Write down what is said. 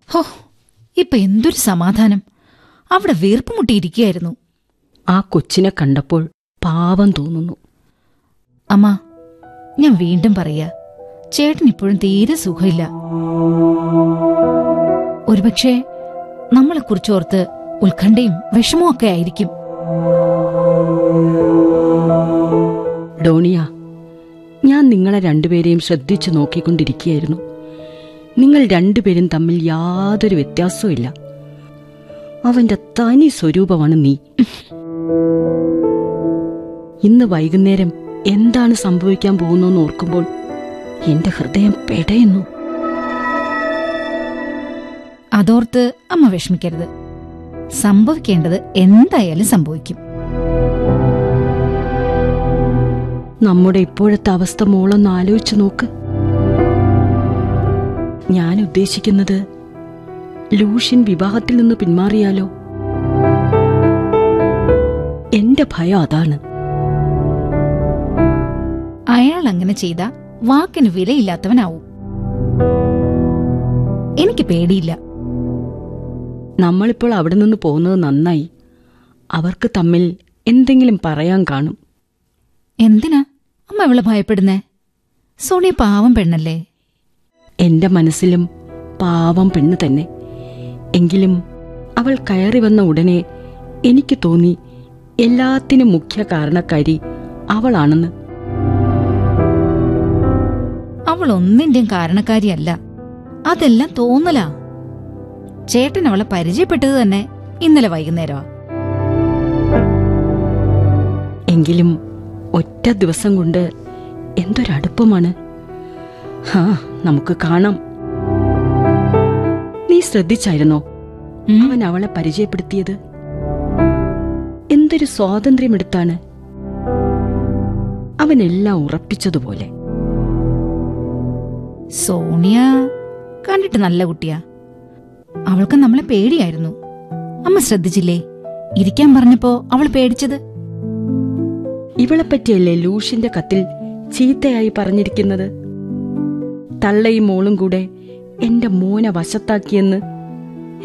ഹോ ഇപ്പൊ എന്തൊരു സമാധാനം അവിടെ വീർപ്പ് മുട്ടിയിരിക്കുകയായിരുന്നു ആ കൊച്ചിനെ കണ്ടപ്പോൾ പാവം തോന്നുന്നു അമ്മ ഞാൻ വീണ്ടും പറയാ ചേട്ടൻ ഇപ്പോഴും തീരെ സുഖമില്ല ഒരുപക്ഷെ നമ്മളെക്കുറിച്ചോർത്ത് ഉത്കണ്ഠയും വിഷമവും ഒക്കെ ആയിരിക്കും ഡോണിയ ഞാൻ നിങ്ങളെ രണ്ടുപേരെയും ശ്രദ്ധിച്ചു നോക്കിക്കൊണ്ടിരിക്കുകയായിരുന്നു നിങ്ങൾ രണ്ടുപേരും തമ്മിൽ യാതൊരു വ്യത്യാസവും ഇല്ല അവന്റെ തനി സ്വരൂപമാണ് നീ ഇന്ന് വൈകുന്നേരം എന്താണ് സംഭവിക്കാൻ പോകുന്നതെന്ന് ഓർക്കുമ്പോൾ എന്റെ ഹൃദയം പെടയുന്നു അതോർത്ത് അമ്മ വിഷമിക്കരുത് സംഭവിക്കേണ്ടത് എന്തായാലും സംഭവിക്കും നമ്മുടെ ഇപ്പോഴത്തെ അവസ്ഥ മോളൊന്ന് ആലോചിച്ചു നോക്ക് ഞാൻ ഉദ്ദേശിക്കുന്നത് ലൂഷ്യൻ വിവാഹത്തിൽ നിന്ന് പിന്മാറിയാലോ എന്റെ ഭയം അതാണ് അയാൾ അങ്ങനെ ചെയ്ത വാക്കിന് വിലയില്ലാത്തവനാവും എനിക്ക് പേടിയില്ല നമ്മളിപ്പോൾ അവിടെ നിന്ന് പോകുന്നത് നന്നായി അവർക്ക് തമ്മിൽ എന്തെങ്കിലും പറയാൻ കാണും എന്തിനാ അമ്മ അവളെ ഭയപ്പെടുന്നേ സോണിയ പാവം പെണ്ണല്ലേ എന്റെ മനസ്സിലും പാവം പെണ്ണ് തന്നെ എങ്കിലും അവൾ കയറി വന്ന ഉടനെ എനിക്ക് തോന്നി എല്ലാത്തിനും മുഖ്യ കാരണക്കാരി അവളാണെന്ന് അവൾ ഒന്നിന്റെയും കാരണക്കാരിയല്ല അതെല്ലാം തോന്നലാ ചേട്ടൻ അവളെ പരിചയപ്പെട്ടത് തന്നെ ഇന്നലെ വൈകുന്നേരമാ എങ്കിലും ഒറ്റ ദിവസം കൊണ്ട് എന്തൊരടുപ്പമാണ് ഹാ നമുക്ക് കാണാം നീ ശ്രദ്ധിച്ചായിരുന്നോ ഉം. അവൻ അവളെ പരിചയപ്പെടുത്തിയത് എന്തൊരു സ്വാതന്ത്ര്യമെടുത്താണ് അവനെല്ലാം ഉറപ്പിച്ചതുപോലെ സോണിയ കണ്ടിട്ട് നല്ല കുട്ടിയാ അവൾക്ക് നമ്മളെ പേടിയായിരുന്നു അമ്മ ശ്രദ്ധിച്ചില്ലേ ഇരിക്കാൻ പറഞ്ഞപ്പോ അവൾ പേടിച്ചത് ഇവളെപ്പറ്റിയല്ലേ ലൂഷിന്റെ കത്തിൽ ചീത്തയായി പറഞ്ഞിരിക്കുന്നത് തള്ളയും മോളും കൂടെ എന്റെ മോനെ വശത്താക്കിയെന്ന്